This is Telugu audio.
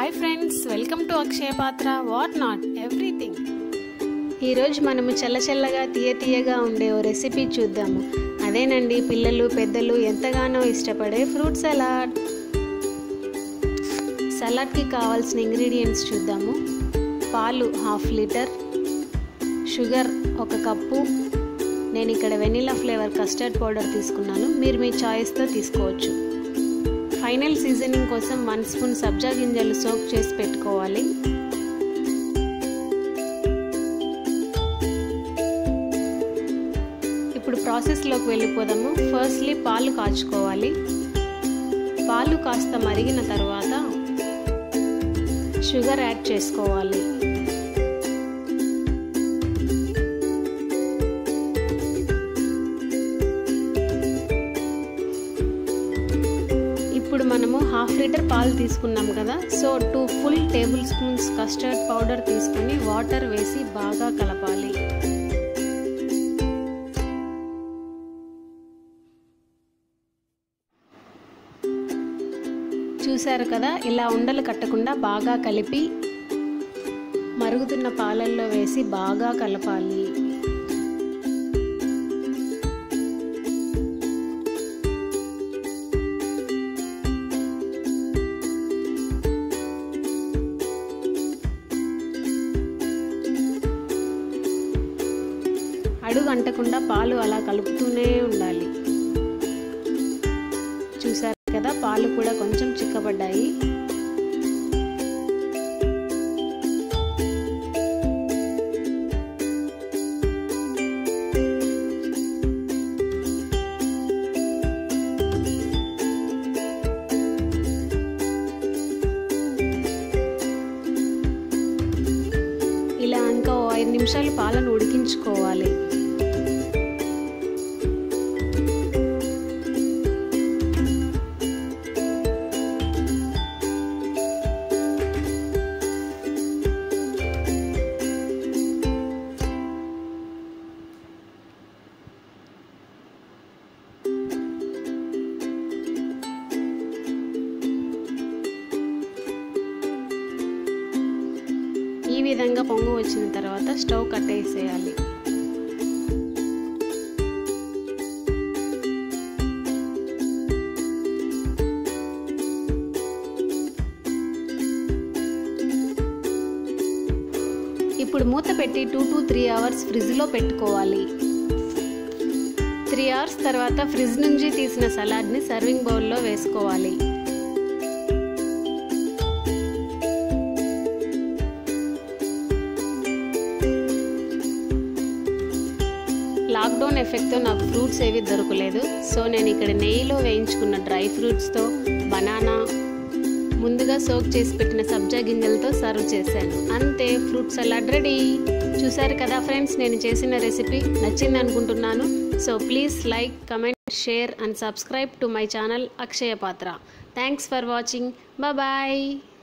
hi friends welcome to Akshaya Patra what not everything ఈరోజు మనము చల్ల చల్లగా తీయ తీయగా ఉండే ఓ రెసిపీ చూద్దాము అదేనండి పిల్లలు పెద్దలు ఎంతగానో ఇష్టపడే ఫ్రూట్ సలాడ్ సలాడ్కి కావాల్సిన ఇంగ్రీడియంట్స్ చూద్దాము పాలు హాఫ్ లీటర్ షుగర్ ఒక కప్పు నేను ఇక్కడ వెనిలా ఫ్లేవర్ కస్టర్డ్ పౌడర్ తీసుకున్నాను మీరు మీ చాయిస్తో తీసుకోవచ్చు ఫైనల్ సీజనింగ్ కోసం వన్ స్పూన్ సబ్జా గింజలు సోక్ చేసి పెట్టుకోవాలి ఇప్పుడు ప్రాసెస్లోకి వెళ్ళిపోదాము ఫస్ట్లీ పాలు కాచుకోవాలి పాలు కాస్త మరిగిన తర్వాత షుగర్ యాడ్ చేసుకోవాలి ఇప్పుడు మనము హాఫ్ లీటర్ పాలు తీసుకున్నాం కదా so two full tablespoons custard powder తీసుకొని వాటర్ వేసి బాగా కలపాలి చూశారు కదా ఇలా ఉండలు కట్టకుండా బాగా కలిపి మరుగుతున్న పాలల్లో వేసి బాగా కలపాలి అడుగు అంటకుండా పాలు అలా కలుపుతూనే ఉండాలి చూసారు కదా పాలు కూడా కొంచెం చిక్కబడ్డాయి ఇలా ఇంకా ఐదు నిమిషాలు పాలను ఉడికించుకోవాలి ఈ విధంగా పొంగు వచ్చిన తర్వాత స్టవ్ కట్టేసేయాలి ఇప్పుడు మూత పెట్టి టూ టు త్రీ అవర్స్ ఫ్రిడ్జ్లో పెట్టుకోవాలి త్రీ అవర్స్ తర్వాత ఫ్రిడ్జ్ నుంచి తీసిన సలాడ్ని సర్వింగ్ బౌల్లో వేసుకోవాలి లాక్డౌన్ ఎఫెక్ట్తో నాకు ఫ్రూట్స్ ఏవి దొరకలేదు సో నేను ఇక్కడ నెయ్యిలో వేయించుకున్న డ్రై ఫ్రూట్స్తో బనానా ముందుగా సోక్ చేసి పెట్టిన సబ్జా గింజలతో సర్వ్ చేశాను అంతే ఫ్రూట్ సలాడ్ రెడీ చూసారు కదా ఫ్రెండ్స్ నేను చేసిన రెసిపీ నచ్చింది అనుకుంటున్నాను so please like comment share and subscribe to my channel Akshaya Patra thanks for watching bye